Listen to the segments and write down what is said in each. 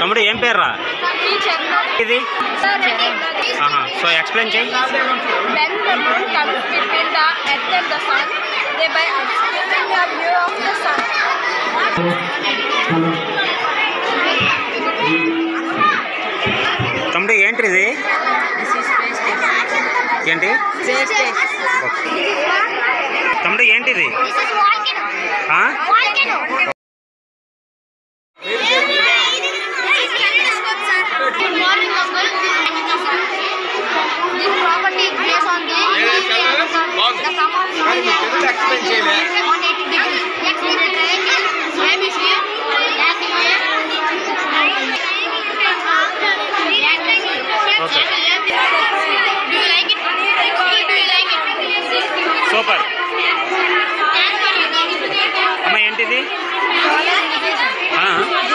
తమ్ముడు ఏం పేర్రా ఇది ఆహా సో ఎక్స్ప్లెయిన్ చేయి When the moon comes between the earth and the sun, thereby obscuring the view of the sun. తమ్ముడు ఏంటి ఇది ఏంటి తమ్ముడు ఏంటిది This is volcano. ఆ? Volcano. Good morning, uncle. This property is based on the the sum of 180 degrees. Accelerate ABC, Okay. Do you like it? Do you like it? Super అమ్మ ఏంటిది ఆ?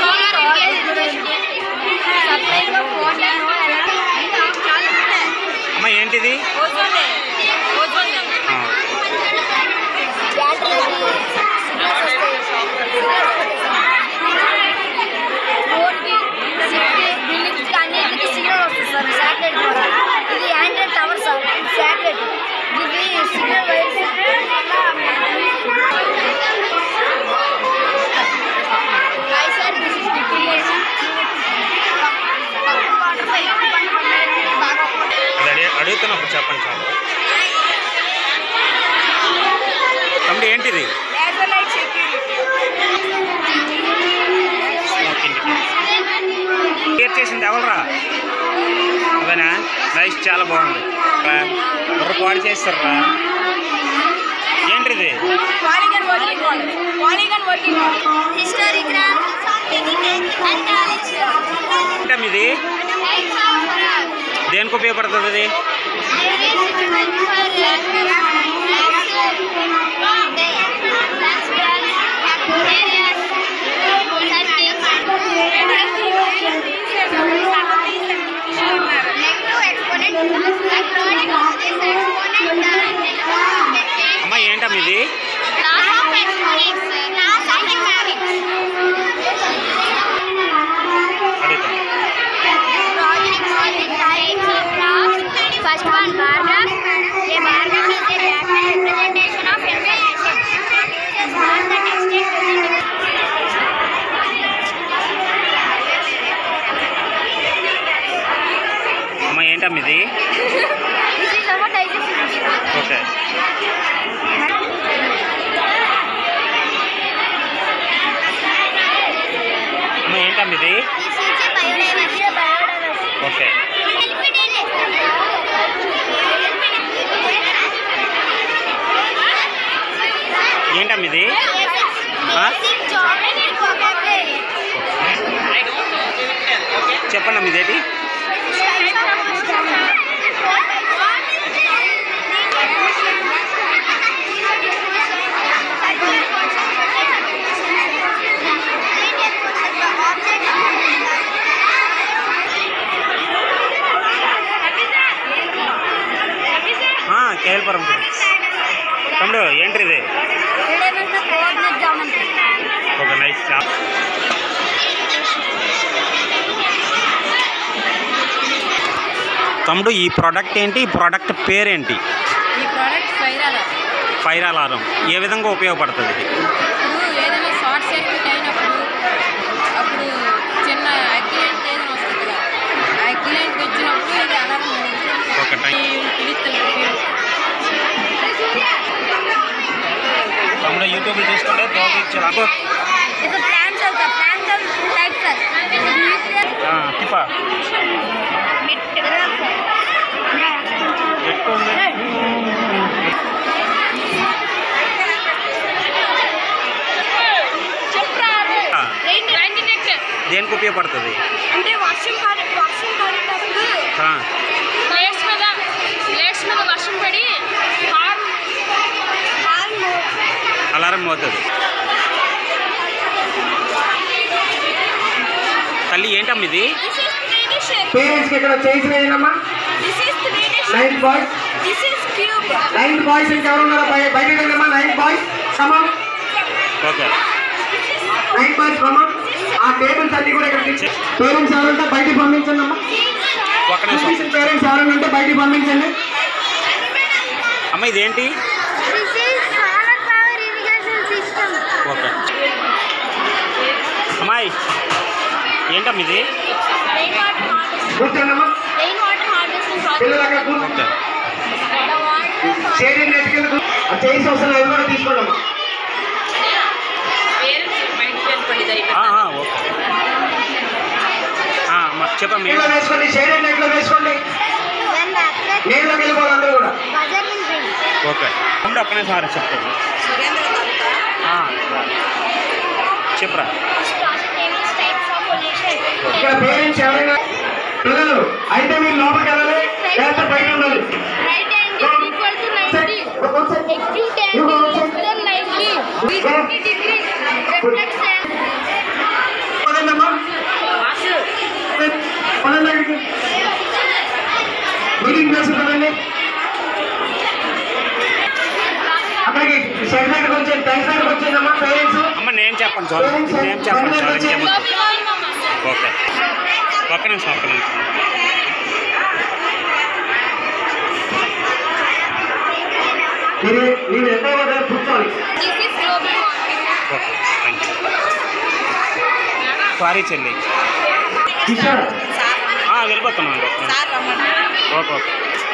అమ్మ ఏంటిది ఆ. ఇది ఆండ్రాయిడ్ టవర్ సార్ శాటిలైట్ ఇది signal wires hi sir this is DPS water పై బాగా అది అడిగి అడుగుతున్నప్పుడు చెప్పండి చాలు తమ్ముడు ఏంటిది Satellite security. Smoke indicator clear చేసింది ఎవరురా అదేనా నైస్ చాలా బాగుంది ఎవరు పాడు చేస్తారా ఏంటిది Polygon working model. Polygon working model. Histogram, and knowledge. అంటే ఇది దేనికి ఉపయోగపడుతుంది అది అమ్మ ఏంటమ్మ ఇది అడుగుతాను First one, bar graph. A bar graph is a graphic representation of information. It uses all the text and present అమ్మ ఏంటమ్మ ఇది This is our digestive system. Okay అమ్మ ఏంటమ్మ ఇది This is a biodiversity. biodiversity. Okay ఏంటమ్మ ఇది ఆ? చెప్పండి అమ్మ ఇదేంటి ఆ, కేఎల్పురం తమ్ముడు ఏంటి ఇది ఒక నైస్ షాప్ తమ్ముడు ఈ ప్రోడక్ట్ ఏంటి ఈ ప్రోడక్ట్ పేరేంటి ఈ product fire alarm fire alarm ఏ విధంగా ఉపయోగపడుతుంది ఇది ఇప్పుడు ఏదైనా షార్ట్ సర్క్యూట్ అయినప్పుడు అప్పుడు చిన్న అగ్గిలెంట్ ఏదైనా వస్తుంది కదా ఆ అగ్గిలెంట్ వచ్చినప్పుడు ఇది అలారం ఒక టైం తమ్ముడు యూట్యూబ్ చూసుకుంటే దోపించు It's a plant cell, the plant cell type cell. It's a nuclear తిప్పా material cell. ఎక్కువ ఉంది ఆ, దేనికి ఉపయోగపడుతుంది అంటే వర్షం పడి వర్షం పడేటప్పుడు ఆ, ప్లేట్స్ మీద ప్లేట్స్ మీద వర్షం పడి హార్న్ హార్న్ అలారం పోతుంది తల్లి ఏంటమ్మ ఇది this is three D shape పేరెంట్స్కి ఇక్కడ చేసి వేయండమ్మా this is three D shape ninth boys this is cube ninth boys ఇంకెవరున్నారో బయ- బయటకు రండమ్మా ninth boys come okay ninth boys come ఆ టేబుల్స్ అన్ని కూడా ఇక్కడ తీసి పేరెంట్స్ ఎవరంటే బయటికి పంపించండి అమ్మా ఒక్క నిమిషం పేరెంట్స్ ఎవరైనా ఉంటే బయటికి పంపించండి అమ్మ ఇదేంటి This is solar power irrigation system. Okay అమ్మాయి ఏంటమ్మా ఇది Rainwater harvesting. కూర్చోండి అమ్మా Rainwater harvesting project. పిల్లలు అక్కడ కూర్చో ఓకే The water షేడింగ్ నెట్టుకెళ్ళి ఆ చేయి అవసరం అవి కూడా తీసుకోండి అమ్మా ఆ, ఆ, ఓకే ఆ, అమ్మ చెప్పమ్మా నీళ్ళలో ఏంటి? వేసుకోండి షేడింగ్ నెట్లో వేసుకోండి when the athlete నీళ్ళలోకి వెళ్ళిపోవాలి అందరూ కూడా buzzer will ring. ఓకే అప్పుడు ఒక్క నిమిషం ఆరా చెప్తాను ఆ, చెప్పరా This project name is types of pollution. ఇక్కడ పేరెంట్స్ ఎవరైనా పిల్లలు అయితే మీరు లోపలికి వెళ్ళాలి లేకపోతే బయట ఉండాలి Right angle equal to 90. Acute angle less than 90. 360 degrees. Reflects and పదండి అమ్మా పదండి అక్కడికి. మీటింగ్ ప్లేస్ పదండి అక్కడికి షెడ్ దగ్గరకు వచ్చేది ట్యాంక్ దగ్గరకు వచ్చిందమ్మా పేరెంట్స్ అమ్మ నేను చెప్పండి చూడండి నేను చెప్పండి చూడండి ఏమవుతుంది ఓకే ఒక్క నిమిషం ఒక్క నిమిషం మీరు మీరు ఎంతో దగ్గర కూర్చోవాలి this is global warming. Okay thank you sorry చెల్లి కిషోర్ ఆ, వెళ్ళిపోతున్నాను ఒక్క నిమిషం. ఓకే ఓకే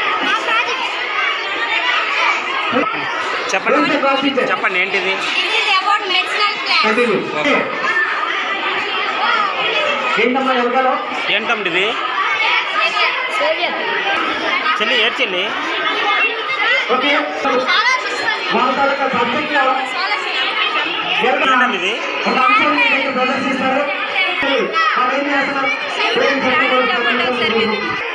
చెప్పండి చెప్పండి ఏంటిది This is about medicinal plants. Continue okay. ఏంటమ్మా వెనకాల ఏంటమ్మ ఇది చెల్లి ఏడు చెల్లి ఓకే మన తాలూకా సబ్జెక్ట్ ఏంటమ్మ ఇది ఒక అంశం మీ దగ్గర ప్రదర్శిస్తారు మనం ఏం చేస్తున్నాం పేరెంట్స్ అందరూ కూడా